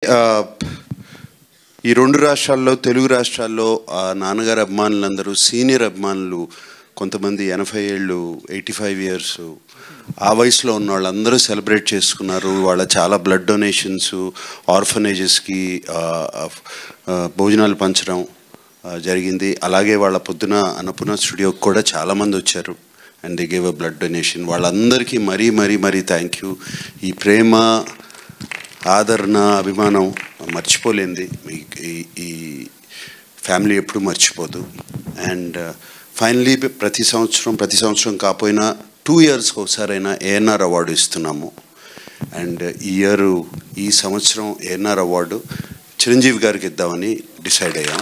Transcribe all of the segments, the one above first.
ఆ, ఈ రెండు రాష్ట్రాల్లో తెలుగు రాష్ట్రాల్లో ఆ నాన్నగారు అభిమానులందరూ సీనియర్ అభిమానులు కొంతమంది ఎనభై ఏళ్ళు ఎయిటీ ఫైవ్ ఇయర్స్ ఆ వయసులో ఉన్న వాళ్ళందరూ సెలబ్రేట్ చేసుకున్నారు వాళ్ళ చాలా బ్లడ్ డొనేషన్స్ ఆర్ఫనేజెస్కి భోజనాలు పంచడం ఆ, జరిగింది అలాగే వాళ్ళ పొద్దున అన్నపూర్ణ స్టూడియోకి కూడా చాలామంది వచ్చారు and they gave a blood donation వాళ్ళందరికీ మరీ మరీ మరీ థ్యాంక్ యూ ఈ ప్రేమ ఆదరణ అభిమానం మర్చిపోలేంది మీ- ఈ- ఈ ఫ్యామిలీ ఎప్పుడు మర్చిపోదు అండ్ ఫైనలీ ప్రతి సంవత్సరం ప్రతి సంవత్సరం కాకపోయినా టూ ఇయర్స్కి ఒకసారైనా ఏఎన్ఆర్ అవార్డు ఇస్తున్నాము అండ్ ఈ ఇయర్ ఈ సంవత్సరం ఏఎన్ఆర్ అవార్డు చిరంజీవి గారికి ఇద్దామని డిసైడ్ అయ్యాం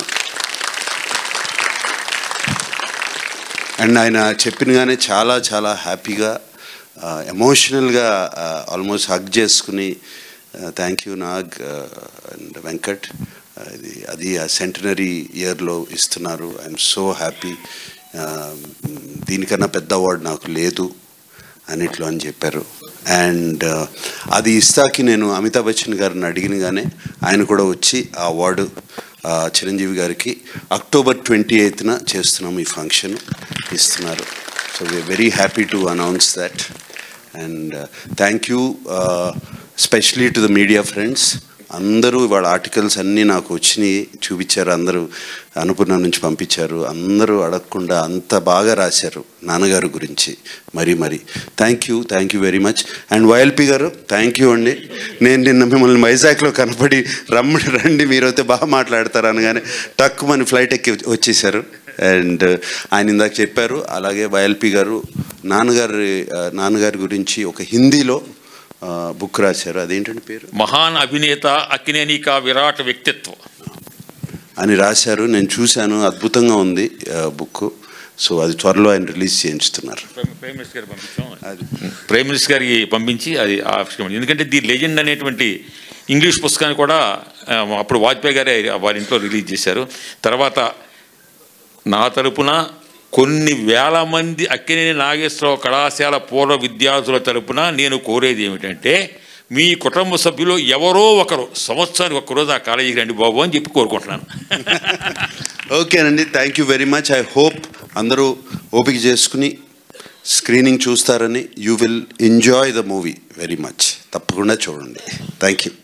అండ్ ఆయన చెప్పినగానే చాలా చాలా హ్యాపీగా ఎమోషనల్గా ఆల్మోస్ట్ హగ్ చేసుకుని thank you Nag and Venkat Uh, ఇది అది ఆ సెంటనరీ ఇయర్లో ఇస్తున్నారు ఐఎమ్ సో హ్యాపీ దీనికన్నా పెద్ద అవార్డు నాకు లేదు అన్నిట్లో అని చెప్పారు అండ్ అది ఇస్తాకి నేను అమితాబ్ బచ్చన్ గారిని అడిగినగానే ఆయన కూడా వచ్చి ఆ అవార్డు ఆ, చిరంజీవి గారికి అక్టోబర్ ట్వంటీ ఎయిత్న చేస్తున్నాం ఈ ఫంక్షన్ ఇస్తున్నారు so we are very happy to announce that and thank you specially to the media friends అందరూ వాళ్ళ ఆర్టికల్స్ అన్నీ నాకు వచ్చినాయి చూపించారు అందరూ అనుపూర్ణ నుంచి పంపించారు అందరూ అడగకుండా అంత బాగా రాశారు నాన్నగారు గురించి మరీ మరీ thank you thank you very much and YLP గారు థ్యాంక్ యూ అండి నేను నిన్న మిమ్మల్ని వైజాగ్లో కనపడి రమ్మడి రండి మీరైతే బాగా మాట్లాడతారు అనగానే టక్కు మన ఫ్లైట్ ఎక్కి వచ్చేసారు అండ్ ఆయన ఇందాక చెప్పారు అలాగే వైఎల్పి గారు నాన్నగారి ఆ, నాన్నగారి గురించి ఒక హిందీలో బుక్ రాశారు అదేంటంటే పేరు మహాన్ అభినేత అక్కినేని కా విరాట్ వ్యక్తిత్వం అని రాశారు నేను చూశాను అద్భుతంగా ఉంది బుక్ సో అది త్వరలో ఆయన రిలీజ్ చేయించుతున్నారు ప్రైమ్ ప్రైమ్ మినిస్టర్ గారికి పంపించాం అది ప్రైమ్ మినిస్టర్ గారికి పంపించి అది ఆవిష్కరణ ఎందుకంటే ది లెజెండ్ అనేటువంటి ఇంగ్లీష్ పుస్తకాన్ని కూడా ఆ, అప్పుడు వాజ్పేయి గారే వారి ఇంట్లో రిలీజ్ చేశారు తర్వాత నా తరపున కొన్ని వేల మంది అక్కినేని నాగేశ్వరరావు కళాశాల పూర్వ విద్యార్థుల తరపున నేను కోరేది ఏమిటంటే మీ కుటుంబ సభ్యులు ఎవరో ఒకరు సంవత్సరానికి ఒక్కరోజు ఆ కాలేజీకి రండి బాబు అని చెప్పి కోరుకుంటున్నాను ఓకేనండి thank you very much I hope అందరూ ఓపిక చేసుకుని స్క్రీనింగ్ చూస్తారని you will enjoy the movie very much తప్పకుండా చూడండి థ్యాంక్ యూ